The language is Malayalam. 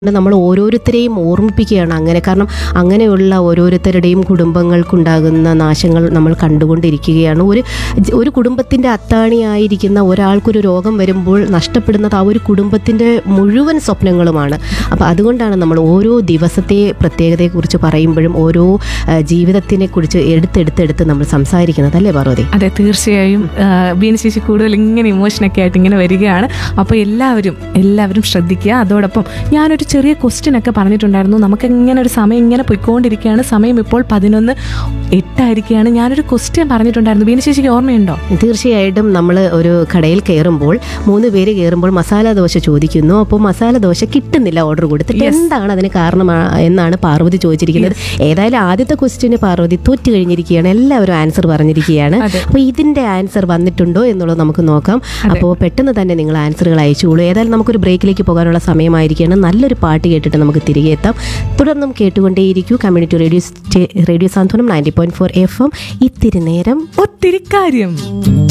നമ്മൾ ഓരോരുത്തരെയും ഓർമ്മിപ്പിക്കുകയാണ് അങ്ങനെ കാരണം അങ്ങനെയുള്ള ഓരോരുത്തരുടെയും കുടുംബങ്ങൾക്കുണ്ടാകുന്ന നാശങ്ങൾ നമ്മൾ കണ്ടുകൊണ്ടിരിക്കുകയാണ് ഒരു ജ- ഒരു കുടുംബത്തിൻ്റെ അത്താണിയായിരിക്കുന്ന ഒരാൾക്കൊരു രോഗം വരുമ്പോൾ നഷ്ടപ്പെടുന്നത് ആ ഒരു കുടുംബത്തിൻ്റെ മുഴുവൻ സ്വപ്നങ്ങളുമാണ് അപ്പോൾ അതുകൊണ്ടാണ് നമ്മൾ ഓരോ ദിവസത്തെ പ്രത്യേകതയെക്കുറിച്ച് പറയുമ്പോഴും ഓരോ ആ, ജീവിതത്തിനെ കുറിച്ച് എടുത്തെടുത്തെടുത്ത് നമ്മൾ സംസാരിക്കുന്നത് അല്ലേ പാർവതി അതെ തീർച്ചയായും ആ, ബീന ചേച്ചി കൂടുതൽ ഇങ്ങനെ ഇമോഷനൊക്കെ ആയിട്ട് ഇങ്ങനെ വരികയാണ് അപ്പോൾ എല്ലാവരും എല്ലാവരും ശ്രദ്ധിക്കുക അതോടൊപ്പം ഞാനൊരു ചെറിയ ക്വസ്റ്റ്യൻ ഒക്കെ പറഞ്ഞിട്ടുണ്ടായിരുന്നു നമുക്ക് ഇങ്ങനെ ഒരു സമയം ഇങ്ങനെ പോയിക്കൊണ്ടിരിക്കുകയാണ് സമയം ഇപ്പോൾ പതിനൊന്ന് എട്ടായിരിക്കുകയാണ് ഞാനൊരു ക്വസ്റ്റ്യൻ പറഞ്ഞിട്ടുണ്ടായിരുന്നു ബീന ചേച്ചിക്ക് ഓർമ്മയുണ്ടോ തീർച്ചയായിട്ടും നമ്മൾ ഒരു കടയിൽ കയറുമ്പോൾ മൂന്ന് പേര് കയറുമ്പോൾ മസാല ദോശ ചോദിക്കുന്നു അപ്പോൾ മസാല ദോശ കിട്ടുന്നില്ല ഓർഡർ കൊടുത്തിട്ട് എന്താണ് അതിന് കാരണം എന്നാണ് പാർവതി ചോദിച്ചിരിക്കുന്നത് ഏതായാലും ആദ്യത്തെ ക്വസ്റ്റ്യന് പാർവതി തോറ്റു കഴിഞ്ഞിരിക്കുകയാണ് എല്ലാവരും ആൻസർ പറഞ്ഞിരിക്കുകയാണ് അതെ. അപ്പോൾ ഇതിന്റെ ആൻസർ വന്നിട്ടുണ്ടോ എന്നുള്ളത് നമുക്ക് നോക്കാം അപ്പോൾ പെട്ടെന്ന് തന്നെ നിങ്ങൾ ആൻസറുകൾ അയച്ചോളൂ ഏതായാലും നമുക്കൊരു ബ്രേക്കിലേക്ക് പോകാനുള്ള സമയമായിരിക്കുകയാണ് നല്ലൊരു പാട്ട് കേട്ടിട്ട് നമുക്ക് തിരികെ എത്താം തുടർന്നും കേട്ടുകൊണ്ടേയിരിക്കൂ കമ്മ്യൂണിറ്റി റേഡിയോ സ്റ്റേ- radio Santhwanam ninety point four F M ഇത്തിരി നേരം ഒത്തിരി കാര്യം